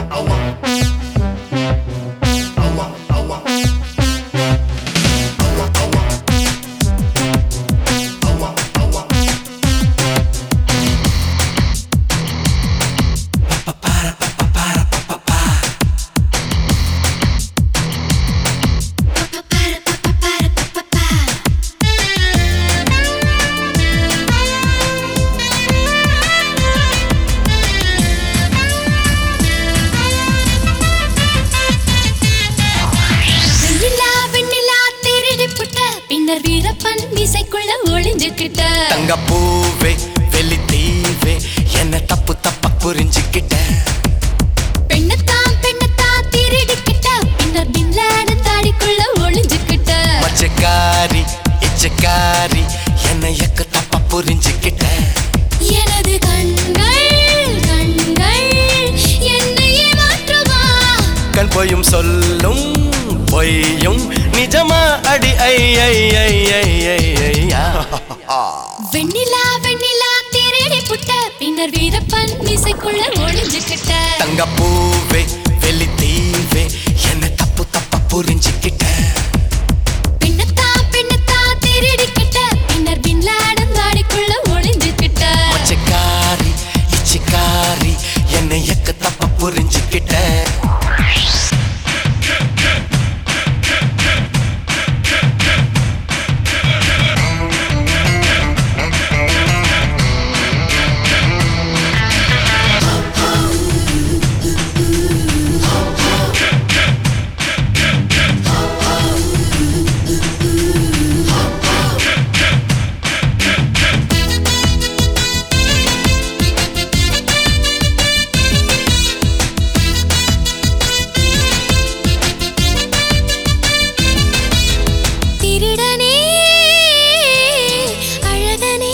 வெண்ணிலா வெண்ணிலா திருடி புட்ட பின்னர் வீரப்பன் மீசைக்குள்ள ஒளிஞ்சுக்கிட்ட தங்க பூவே வெளி தீவே என்ன தப்பு தப்பா புரிஞ்சுக்கிட்ட பெண்ணத்தான் பெண்ணத்தான் திருடிக்கிட்ட பின்னர் பின்லாட தாடிக்குள்ள ஒளிஞ்சுக்கிட்ட மச்சக்காரி இச்சக்காரி என்ன எக்க தப்பா புரிஞ்சுக்கிட்ட எனது கண்கள் கண்கள் என்னையே மாற்றுமா கண் பொய்யும் சொல்லும் பொய்யும் நிஜமா அடி ஐ ஐ ஐ ஐ ஐ ஐயா வெண்ணிலா வெண்ணிலா திருடி புட்ட பின்னர் வீரப்பன் மீசைக்குள்ள ஒளிஞ்சுக்கிட்ட தங்க பூவே வெளி தீவே என்ன தப்பு தப்பா புரிஞ்சுக்கிட்ட பெண்ணத்தான் பெண்ணத்தான் திருடிக்கிட்ட பின்னர் பின்லாட தாடிக்குள்ள ஒளிஞ்சுக்கிட்ட மச்சக்காரி இச்சக்காரி என்ன எக்க தப்பா புரிஞ்சுக்கிட்ட திருடனே அழகனே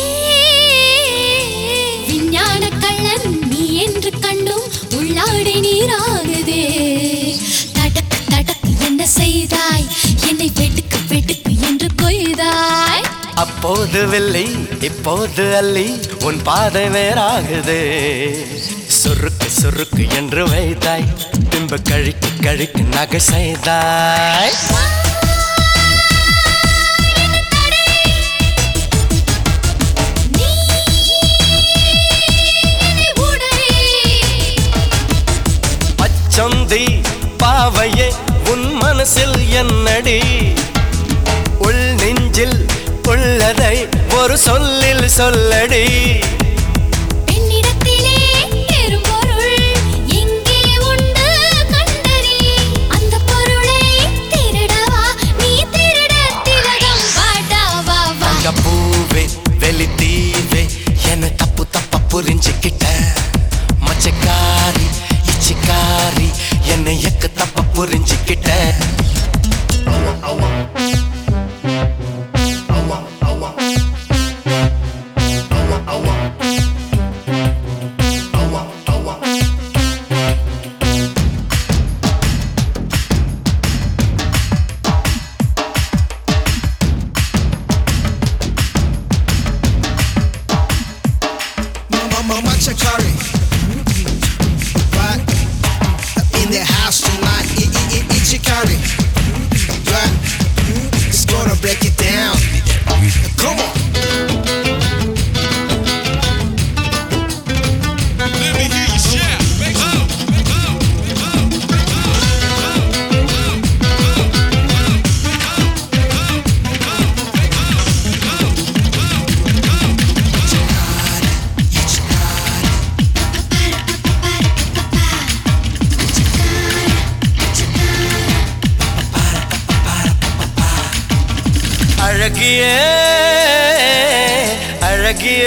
விஞ்ஞான கள்ளன் நீ என்று கண்டும் உள்ளாடை நீராகுதே தடக்கு தடக்கு என்ன செய்தாய் என்னை வெட்டுக்கு வெட்டுக்கு என்று கொய்தாய் அப்போது வெள்ளி இப்போது அள்ளி உன் பாதை வேறாகுது சுருக்கு சுருக்கு என்று வைத்தாய் பின்பு கழிக்கு கழிக்கு நகை செய்தாய் நீ என்னை உடனே பச்சந்தி பாவையே உன் மனசில் என்னடி உள் நெஞ்சில் உள்ளதை ஒரு சொல்லில் சொல்லடி பெண்ணிடத்திலே பெரும்பொருள் எங்கே உண்டு கண்டறி அந்த பொருளை திருடவா நீ திருட திலகம் பாடாவா வா தங்க பூவே வெளி தீவே என்ன தப்பு தப்பா புரிஞ்சுக்கிட்ட மச்சக்காரி இச்சிக்காரி என்ன எக்க தப்பா புரிஞ்சுக்கிட்ட Mama Chakari. Right? In the house tonight. I- I- I- Ichikari. Right? It's gonna break it down. Come on. Let me hear you shout. Make ho. அழகிய அழகிய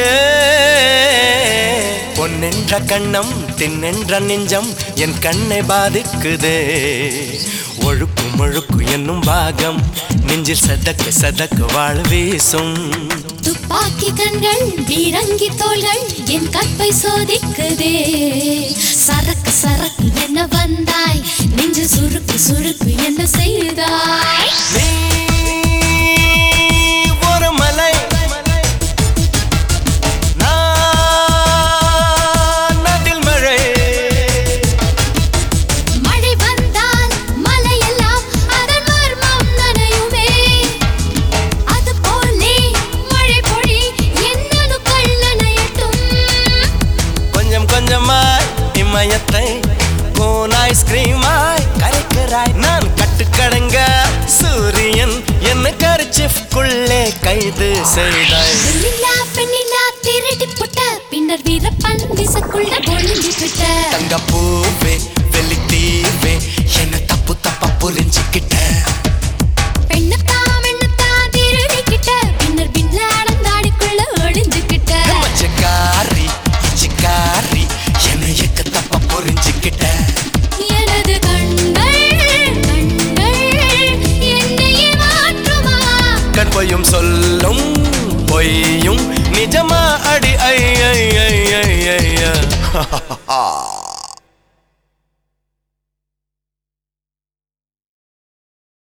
பொன்னென்ற கண்ணம் தின்னென்ற நெஞ்சம் என் கண்ணை பாதிக்குதே ஒழுக்கு முழுக்கு என்னும் பாகம் நெஞ்சில் சதக்கு சதக்கு வாழ் வீசும் துப்பாக்கி கண்கள் பீரங்கி தோள்கள் என் கற்பை சோதிக்குதே சரக்கு சரக்கு என்ன வந்தாய் நெஞ்சு சுருக்கு சுருக்கு என்ன செய்தாய் நீ ஒரு மலை நான் அதில் மழை சமயத்தை கோன் ஐஸ்கிரீமாய் கரைக்கிறாய் நான் கட்டுக்கடங்க சூரியன் என்ன கரிச்சிஃப்குள்ளே கைது செய்தாய் வெண்ணிலா பெண்ணிலா திருடி புட்ட பின்னர் வீரப்பன் விசக்குள்ள ஒளிஞ்சு விட்ட தங்கப்பூ